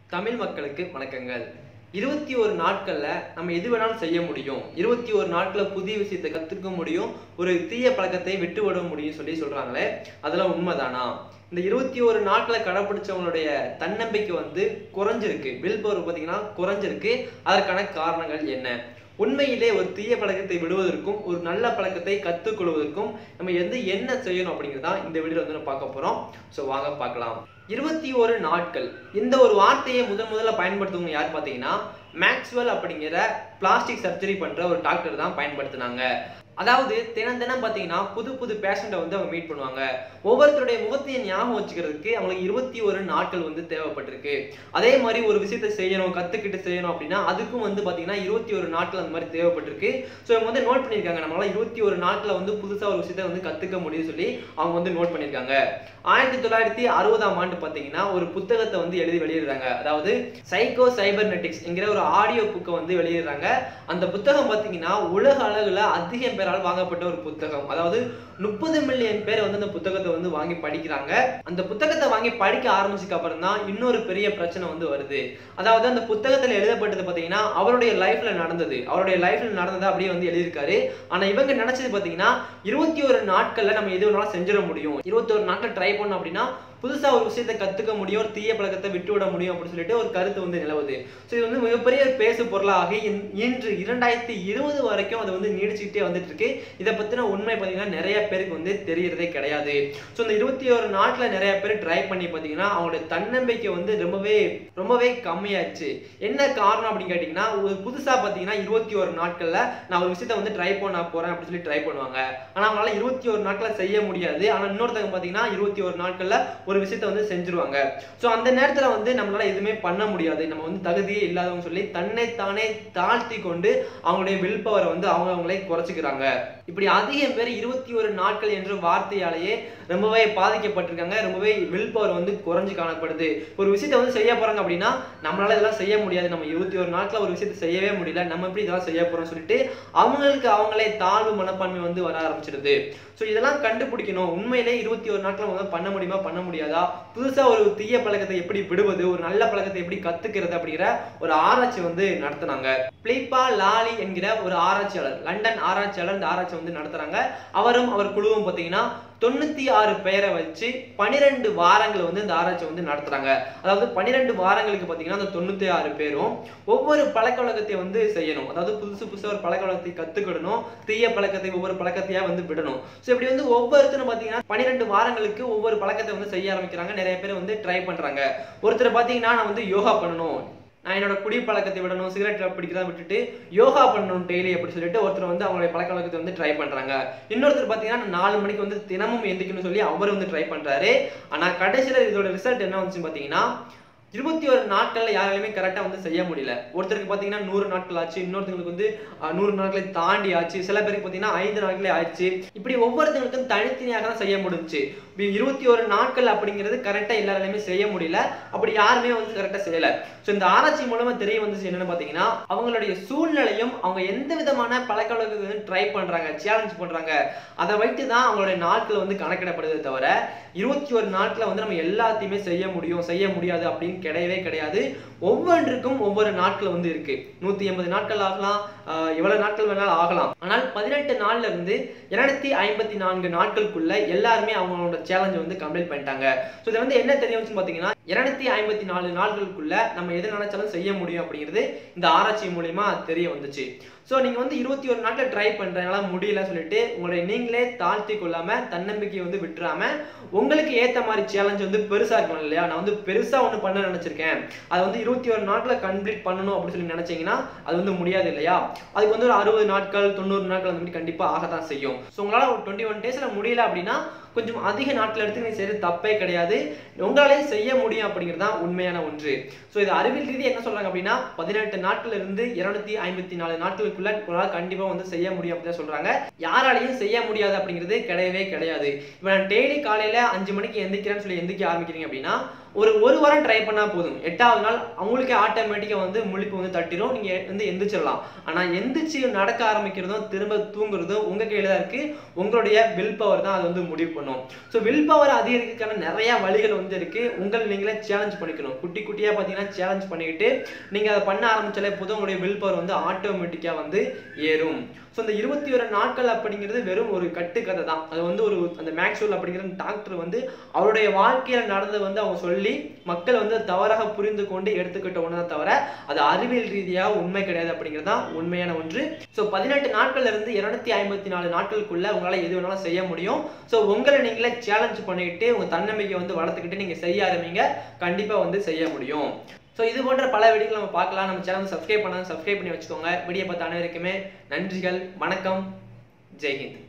தமிழ் மக்களுக்கு வணக்கங்கள் இருபத்தி ஒரு நாட்கள்ல நம்ம எது வேணாலும் செய்ய முடியும் இருபத்தி ஒரு நாட்கள்ல புதிய விஷயத்தை கத்துக்க முடியும் ஒரு தீய பழக்கத்தை விட்டு விட முடியும் சொல்லி சொல்றாங்களே அதெல்லாம் உண்மைதானா இந்த இருபத்தி ஒரு நாட்களை கடைப்பிடிச்சவங்களுடைய தன்னம்பிக்கை வந்து குறைஞ்சிருக்கு வில் பவர் பார்த்தீங்கன்னா குறைஞ்சிருக்கு அதற்கான காரணங்கள் என்ன உண்மையிலே ஒரு தீய பழக்கத்தை விடுவதற்கும் ஒரு நல்ல பழக்கத்தை கற்றுக்கொள்வதற்கும் நம்ம எந்த என்ன செய்யணும் அப்படிங்கிறது தான் இந்த வீடியோ வந்து நம்ம பார்க்க போறோம் ஸோ வாங்க பார்க்கலாம் இருபத்தி ஒரு நாட்கள் இந்த ஒரு வார்த்தையை முதன் முதல்ல பயன்படுத்துவங்க யார் பார்த்தீங்கன்னா மேக்ஸ்வெல் அப்படிங்கிற பிளாஸ்டிக் சர்ஜரி பண்ற ஒரு டாக்டர் தான் பயன்படுத்தினாங்க அதாவது தினம் தினம் பார்த்தீங்கன்னா புது புது பேஷண்ட்டை வந்து அவங்க மீட் பண்ணுவாங்க ஒவ்வொருத்தருடைய முகத்தையும் ஞாபகம் வச்சுக்கிறதுக்கு அவங்களுக்கு இருபத்தி ஒரு நாட்கள் வந்து தேவைப்பட்டிருக்கு அதே மாதிரி ஒரு விஷயத்தை செய்யணும் கற்றுக்கிட்டு செய்யணும் அப்படின்னா அதுக்கும் வந்து பார்த்தீங்கன்னா இருபத்தி ஒரு நாட்கள் அந்த மாதிரி தேவைப்பட்டிருக்கு ஸோ இவங்க வந்து நோட் பண்ணியிருக்காங்க நம்மளால இருபத்தி ஒரு நாட்களில் வந்து புதுசாக ஒரு விஷயத்தை வந்து கற்றுக்க முடியும்னு சொல்லி அவங்க வந்து நோட் பண்ணியிருக்காங்க ஆயிரத்தி தொள்ளாயிரத்தி அறுபதாம் ஆண்டு பார்த்தீங்கன்னா ஒரு புத்தகத்தை வந்து எழுதி வெளியிடுறாங்க அதாவது சைக்கோ சைபர்நெட்டிக்ஸ் என்கிற ஒரு ஆடியோ புக்கை வந்து வெளியிடுறாங்க அந்த புத்தகம் பார்த்தீங்கன்னா உலக அளவில் அதிகம் பேரால் வாங்கப்பட்ட ஒரு புத்தகம் அதாவது முப்பது மில்லியன் பேர் வந்து அந்த புத்தகத்தை வந்து வாங்கி படிக்கிறாங்க அந்த புத்தகத்தை வாங்கி படிக்க ஆரம்பிச்சதுக்கு அப்புறம் தான் இன்னொரு பெரிய பிரச்சனை வந்து வருது அதாவது அந்த புத்தகத்தில் எழுதப்பட்டது பார்த்தீங்கன்னா அவருடைய லைஃப்ல நடந்தது அவருடைய லைஃப்ல நடந்ததை அப்படியே வந்து எழுதியிருக்காரு ஆனா இவங்க நினைச்சது பார்த்தீங்கன்னா இருபத்தி ஒரு நாட்கள்ல நம்ம எது வேணாலும் செஞ்சிட முடியும் இருபத்தி ஒரு நாட்கள் ட்ரை பண்ணோம் அப்படின்னா புதுசா ஒரு விஷயத்தை கத்துக்க முடியும் ஒரு தீய பழக்கத்தை விட்டு விட முடியும் அப்படின்னு சொல்லிட்டு ஒரு கருத்து வந்து நிலவுது ஸோ இது வந்து மிகப்பெரிய ஒரு பேசு பொருளாக இன்- இன்று இரண்டாயிரத்தி இருபது வரைக்கும் அது வந்து நீடிச்சுக்கிட்டே வந்துட்டு இருக்கு இதை பத்தின உண்மை பார்த்தீங்கன்னா நிறைய பேருக்கு வந்து தெரியறதே கிடையாது ஸோ இந்த இருபத்தி ஒரு நாட்டில் நிறைய பேர் ட்ரை பண்ணி பார்த்தீங்கன்னா அவங்களுடைய தன்னம்பிக்கை வந்து ரொம்பவே ரொம்பவே கம்மியாச்சு என்ன காரணம் அப்படின்னு கேட்டிங்கன்னா ஒரு புதுசாக பார்த்தீங்கன்னா இருபத்தி ஒரு நாட்களில் நான் ஒரு விஷயத்தை வந்து ட்ரை பண்ண போகிறேன் அப்படின்னு சொல்லி ட்ரை பண்ணுவாங்க ஆனால் அவங்களால இருபத்தி ஒரு நாட்களில் செய்ய முடியாது ஆனால் இன்னொருத்தவங்க பார்த்தீங்கன்னா இருபத்தி ஒரு நாட்களில் ஒரு விஷயத்தை வந்து செஞ்சுருவாங்க ஸோ அந்த நேரத்தில் வந்து நம்மளால எதுவுமே பண்ண முடியாது நம்ம வந்து தகுதியே இல்லாதவங்க சொல்லி தன்னைத்தானே தாழ்த்தி கொண்டு அவங்களுடைய வில் பவரை வந்து அவங்க அவங்களே குறைச்சிக்கிறாங்க இப்படி அதிகம் பேர் இருபத்தி ஒரு நாட்கள் என்ற வார்த்தையாலேயே ரொம்பவே பாதிக்கப்பட்டிருக்காங்க ரொம்பவே வில் பவர் வந்து குறைஞ்சு காணப்படுது ஒரு விஷயத்தை வந்து செய்ய போறாங்க அப்படின்னா நம்மளால இதெல்லாம் செய்ய முடியாது நம்ம இருபத்தி ஒரு நாட்கள் ஒரு விஷயத்தை செய்யவே முடியல நம்ம எப்படி இதெல்லாம் செய்ய போறோம் சொல்லிட்டு அவங்களுக்கு அவங்களே தாழ்வு மனப்பான்மை வந்து வர ஆரம்பிச்சிடுது ஸோ இதெல்லாம் கண்டுபிடிக்கணும் உண்மையிலே இருபத்தி ஒரு நாட்கள் வந்து பண்ண முடியுமா பண்ண முடியாதா புதுசா ஒரு தீய பழக்கத்தை எப்படி விடுவது ஒரு நல்ல பழக்கத்தை எப்படி கத்துக்கிறது அப்படிங்கிற ஒரு ஆராய்ச்சி வந்து நடத்துனாங்க பிலிப்பா லாலி என்கிற ஒரு ஆராய்ச்சியாளர் லண்டன் ஆராய்ச்சியாளர் இந்த ஆராய்ச்சி வந்து நடத்துறாங்க அவரும் அவர் குழுவும் பார்த்தீங்கன்னா தொண்ணூத்தி ஆறு பேரை வச்சு பனிரெண்டு வாரங்கள் வந்து இந்த ஆராய்ச்சி வந்து நடத்துறாங்க அதாவது பன்னிரெண்டு வாரங்களுக்கு பார்த்தீங்கன்னா அந்த தொண்ணூத்தி ஆறு பேரும் ஒவ்வொரு பழக்க வழக்கத்தை வந்து செய்யணும் அதாவது புதுசு புதுசாக ஒரு பழக்க வழக்கத்தை கத்துக்கிடணும் தீய பழக்கத்தை ஒவ்வொரு பழக்கத்தையா வந்து விடணும் ஸோ இப்படி வந்து ஒவ்வொருத்தரும் பார்த்தீங்கன்னா பன்னிரெண்டு வாரங்களுக்கு ஒவ்வொரு பழக்கத்தை வந்து செய்ய ஆரம்பிக்கிறாங்க நிறைய பேர் வந்து ட்ரை பண்றாங்க ஒருத்தர் பார்த்தீங்கன்னா நான் வந்து யோகா பண்ணணும் நான் என்னோட குடி பழக்கத்தை விடணும் சிகரெட் பிடிக்கிறத விட்டுட்டு யோகா பண்ணணும் டெய்லி அப்படி சொல்லிட்டு ஒருத்தர் வந்து அவங்களுடைய பழக்க வழக்கத்தை வந்து ட்ரை பண்றாங்க இன்னொருத்தர் பார்த்தீங்கன்னா நான் நாலு மணிக்கு வந்து தினமும் எந்திக்கணும்னு சொல்லி அவர் வந்து ட்ரை பண்றாரு ஆனா கடைசியில இதோட ரிசல்ட் என்ன வந்துச்சுன்னு பார்த்தீங்கன்னா இருபத்தி ஒரு நாட்கள்ல யாராலையுமே கரெக்டா வந்து செய்ய முடியல ஒருத்தருக்கு பாத்தீங்கன்னா நூறு நாட்கள் ஆச்சு இன்னொருத்தங்களுக்கு வந்து அஹ், நூறு நாட்களை தாண்டி ஆச்சு சில பேருக்கு பாத்தீங்கன்னா ஐந்து நாட்களே ஆச்சு இப்படி ஒவ்வொருத்தங்களுக்கும் தனித்தனியாக தான் செய்ய முடிஞ்சுச்சு இப்ப இருபத்தி ஒரு நாட்கள் அப்படிங்கிறது கரெக்டா எல்லாராலையுமே செய்ய முடியல அப்படி யாருமே வந்து கரெக்டா செய்யல ஸோ இந்த ஆராய்ச்சி மூலமா தெரிய வந்துச்சு என்னன்னு பாத்தீங்கன்னா அவங்களுடைய சூழ்நிலையும் அவங்க எந்த விதமான பழக்க வழக்கத்தை வந்து ட்ரை பண்றாங்க சேலஞ்ச் பண்றாங்க அதை வைத்து தான் அவங்களுடைய நாட்கள் வந்து கணக்கிடப்படுதே தவிர இருபத்தி ஒரு நாட்களை வந்து நம்ம எல்லாத்தையுமே செய்ய முடியும் செய்ய முடியாது அப்படின்னு கிடையவே கிடையாது ஒவ்வொன்றுக்கும் ஒவ்வொரு நாட்கள் வந்து இருக்கு நூத்தி எண்பது நாட்கள் ஆகலாம் ஆஹ் எவ்வளவு நாட்கள் வேணாலும் ஆகலாம் ஆனால் பதினெட்டு நாள்ல இருந்து இருநூத்தி ஐம்பத்தி நான்கு நாட்களுக்குள்ள எல்லாருமே அவங்களோட சேலஞ்ச் வந்து கம்ப்ளீட் பண்ணிட்டாங்க ஸோ இது வந்து என்ன தெரிய வந்துச்சுன்னு பார்த்தீங்கன்னா இருநூத்தி ஐம்பத்தி நாலு நாட்களுக்குள்ள நம்ம எது நினைச்சாலும் செய்ய முடியும் அப்படிங்கிறது இந்த ஆராய்ச்சி மூலியமா தெரிய வந்துச்சு ஸோ நீங்கள் வந்து இருபத்தி ஒரு நாட்டில் ட்ரை பண்ணுறதுனால முடியல சொல்லிட்டு உங்களுடைய நீங்களே தாழ்த்தி கொள்ளாம தன்னம்பிக்கையை வந்து விட்டுறாம உங்களுக்கு ஏற்ற மாதிரி சேலஞ்ச் வந்து பெருசாக இருக்கணும் இல்லையா நான் வந்து பெருசாக ஒன்று பண்ண நினச்சிருக்கேன் அதை வந்து இருபத்தி ஒரு நாட்டில் கம்ப்ளீட் பண்ணணும் அப்படின்னு சொல்லி நினச்சிங்கன்னா அது வந்து முடியாது இல்லையா அதுக்கு வந்து ஒரு அறுபது நாட்கள் தொண்ணூறு நாட்கள் அந்த மாதிரி கண்டிப்பாக ஆகத்தான் செய்யும் ஸோ உங்களால் ஒரு டுவெண்ட்டி ஒன் டேஸில் முடியல அப்படின்னா கொஞ்சம் அதிக நாட்கள் எடுத்து நீ செய்யறது தப்பே கிடையாது உங்களாலே செய்ய முடியும் அப்படிங்கிறது தான் உண்மையான ஒன்று ஸோ இது அறிவியல் ரீதி என்ன சொல்றாங்க அப்படின்னா பதினெட்டு நாட்கள் இருந்து இருநூத்தி ஐம்பத்தி நாலு நாட்களுக்குள்ள உங்களால் கண்டிப்பா வந்து செய்ய முடியும் அப்படின்னு சொல்றாங்க யாராலையும் செய்ய முடியாது அப்படிங்கிறது கிடையவே கிடையாது இப்போ நான் டெய்லி காலையில அஞ்சு மணிக்கு எந்திக்கிறேன்னு சொல்லி எந்திக்க ஆரம்பிக்கிறீங்க அப்படின்னா ஒரு ஒரு வாரம் ட்ரை பண்ணா போதும் எட்டாவது நாள் அவங்களுக்கே ஆட்டோமேட்டிக்காக வந்து முழிப்பு வந்து தட்டிடும் நீங்க வந்து எந்திரிச்சிடலாம் ஆனா எந்திரிச்சு நடக்க ஆரம்பிக்கிறதும் திரும்ப தூங்குறதும் உங்க கையில தான் இருக்கு உங்களுடைய வில் பவர் தான் அதை வந்து முடிவு பண்ணும் பண்ணும் ஸோ வில் பவர் அதிகரிக்கிறதுக்கான நிறைய வழிகள் வந்து இருக்கு உங்களை நீங்களே சேலஞ்ச் பண்ணிக்கணும் குட்டி குட்டியா பார்த்தீங்கன்னா சேலஞ்ச் பண்ணிக்கிட்டு நீங்க அதை பண்ண ஆரம்பிச்சாலே போதும் உங்களுடைய வில் பவர் வந்து ஆட்டோமேட்டிக்கா வந்து ஏறும் ஸோ இந்த இருபத்தி ஒரு நாட்கள் அப்படிங்கிறது வெறும் ஒரு கட்டுக்கதை தான் அது வந்து ஒரு அந்த மேக்ஸ்வெல் அப்படிங்கிற டாக்டர் வந்து அவருடைய வாழ்க்கையில நடந்ததை வந்து அவங்க சொல்லி மக்கள் வந்து தவறாக புரிந்து கொண்டு எடுத்துக்கிட்ட ஒன்று தான் தவிர அது அறிவியல் ரீதியாக உண்மை கிடையாது அப்படிங்கிறது தான் உண்மையான ஒன்று ஸோ பதினெட்டு நாட்கள்ல இருந்து இருநூத்தி ஐம்பத்தி நாலு நாட்களுக்குள்ள உங்களால் எது வேணாலும் செய்ய முடியும் ஸோ உங்களை நீங்களே சேலஞ்ச் பண்ணிக்கிட்டு உங்க தன்னம்பிக்கை வந்து வளர்த்துக்கிட்டு நீங்க செய்ய ஆரம்பிங்க கண்டிப்பா வந்து செய்ய முடியும் ஸோ இது போன்ற பல வீடியோக்கள் நம்ம பார்க்கலாம் நம்ம சேனல் சப்ஸ்கிரைப் பண்ணாங்க சப்ஸ்கிரைப் பண்ணி வச்சுக்கோங்க வீடியோ பார்த்த அனைவருக்குமே நன்றிகள் வணக்கம் ஜெய்ஹிந்த்